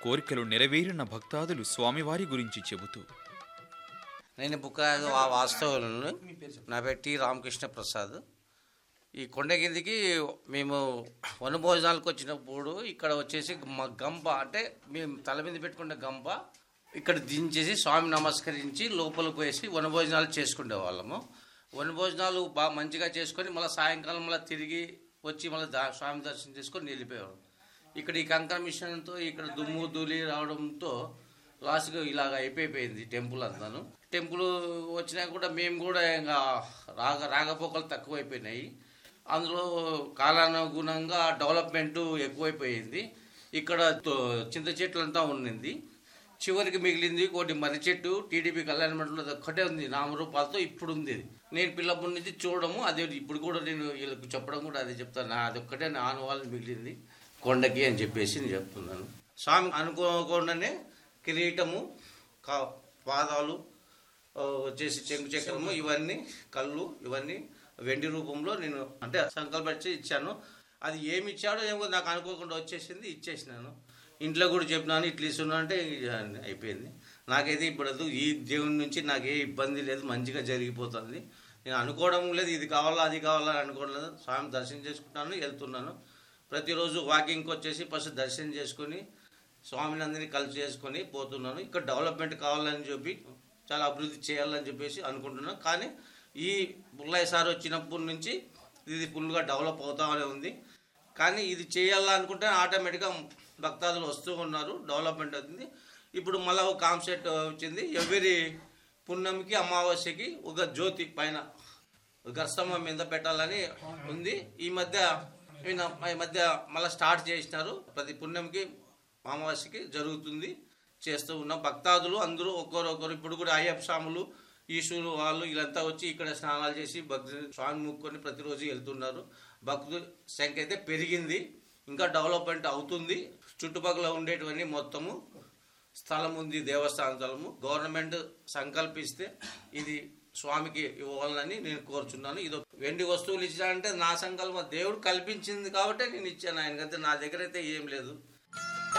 కోరికలు నెరవేరిన భక్తాదులు స్వామివారి గురించి చెబుతూ నేను బుక్క వాస్తవులను నా పేరు టి రామకృష్ణ ప్రసాద్ ఈ కొండ కిందికి మేము వనభోజనాలకు వచ్చినప్పుడు ఇక్కడ వచ్చేసి మా గంప అంటే మేము తల మీద పెట్టుకునే గంప ఇక్కడ దించేసి స్వామి నమస్కరించి లోపలికి వేసి వనభోజనాలు చేసుకునే వాళ్ళము వనభోజనాలు బాగా మంచిగా చేసుకొని మళ్ళీ సాయంకాలం మళ్ళీ తిరిగి వచ్చి మళ్ళీ దా స్వామి దర్శనం చేసుకొని వెళ్ళిపోయేవాళ్ళం ఇక్కడ ఈ కంకర మిషన్తో ఇక్కడ దుమ్ము ధూళి రావడంతో లాస్ట్గా ఇలాగ అయిపోయిపోయింది టెంపుల్ అంతాను టెంపుల్ వచ్చినా కూడా మేము కూడా ఇంకా రాగ రాకపోకలు తక్కువైపోయినాయి అందులో కాలానుగుణంగా డెవలప్మెంట్ ఎక్కువైపోయింది ఇక్కడ తో- చింత చెట్లు అంతా ఉన్నింది చివరికి మిగిలింది ఒకటి మర్రి చెట్టు టీడీపీ కళ్యాణ మండలిలో అది ఒక్కటే ఉంది నామరూపాలతో ఇప్పుడు ఉంది అది. నేను పిల్లప్పటి నుంచి చూడడము అదే ఇప్పుడు కూడా నేను వీళ్ళకి చెప్పడం కూడా అదే చెప్తాను నా అది ఒక్కటే నా ఆనవాళ్ళు మిగిలింది కొండకి అని చెప్పేసి నేను చెప్తున్నాను స్వామి అనుకోకుండానే కిరీటము కా పాదాలు ఆ, వచ్చేసి చెంగు చక్రము ఇవన్నీ కళ్ళు ఇవన్నీ వెండి రూపంలో నేను అంటే సంకల్పించి ఇచ్చాను అది ఏమి ఇచ్చాడో ఏమో నాకు అనుకోకుండా వచ్చేసింది ఇచ్చేసినాను ఇంట్లో కూడా చెప్పినాను ఇట్లా ఇస్తున్నా అంటే ఇక అయిపోయింది నాకైతే ఇప్పుడు ఈ దేవుని నుంచి నాకు ఏ ఇబ్బంది లేదు మంచిగా జరిగిపోతుంది నేను అనుకోవడం లేదు ఇది కావాలా అది కావాలా అని అనుకోవడం లేదు స్వామి దర్శనం చేసుకుంటాను వెళ్తున్నాను ప్రతిరోజు వాకింగ్కి వచ్చేసి ఫస్ట్ దర్శనం చేసుకొని స్వామిని అందరినీ కలిసి చేసుకొని పోతున్నాను ఇక్కడ డెవలప్మెంట్ కావాలని చెప్పి చాలా అభివృద్ధి చేయాలని చెప్పేసి అనుకుంటున్నాను కానీ ఈ బుల్లయ్య సార్ వచ్చినప్పటి నుంచి ఇది ఫుల్గా డెవలప్ అవుతామనే ఉంది కానీ ఇది చేయాలా అనుకుంటే ఆటోమేటిక్గా భక్తాదులు వస్తూ ఉన్నారు డెవలప్మెంట్ అవుతుంది ఇప్పుడు మళ్ళీ ఒక కాన్సెప్ట్ వచ్చింది ఎవరి పున్నమికి అమావాస్యకి ఒక జ్యోతి పైన గర్స్తమం మీద పెట్టాలని ఉంది ఈ మధ్య ఈయన ఈ మధ్య మళ్ళీ స్టార్ట్ చేసినారు ప్రతి పుణ్యంకి అమావాస్యకి జరుగుతుంది చేస్తూ ఉన్నాం భక్తాదులు అందరూ ఒక్కరొకరు ఇప్పుడు కూడా అయ్యప్ప స్వాములు ఈశ్వరు వాళ్ళు వీళ్ళంతా వచ్చి ఇక్కడ స్నానాలు చేసి భక్తి స్వామి ముక్కొని ప్రతిరోజు వెళ్తున్నారు భక్తుల సంఖ్య అయితే పెరిగింది ఇంకా డెవలప్మెంట్ అవుతుంది చుట్టుపక్కల ఉండేటివన్నీ మొత్తము స్థలం ఉంది దేవస్థాన స్థలము గవర్నమెంట్ సంకల్పిస్తే ఇది స్వామికి ఇవ్వాలని నేను కోరుచున్నాను ఇది ఒక వెండి వస్తువులు ఇచ్చానంటే నా సంకల్పం దేవుడు కల్పించింది కాబట్టి నేను ఇచ్చాను ఆయనకైతే నా దగ్గర అయితే ఏం లేదు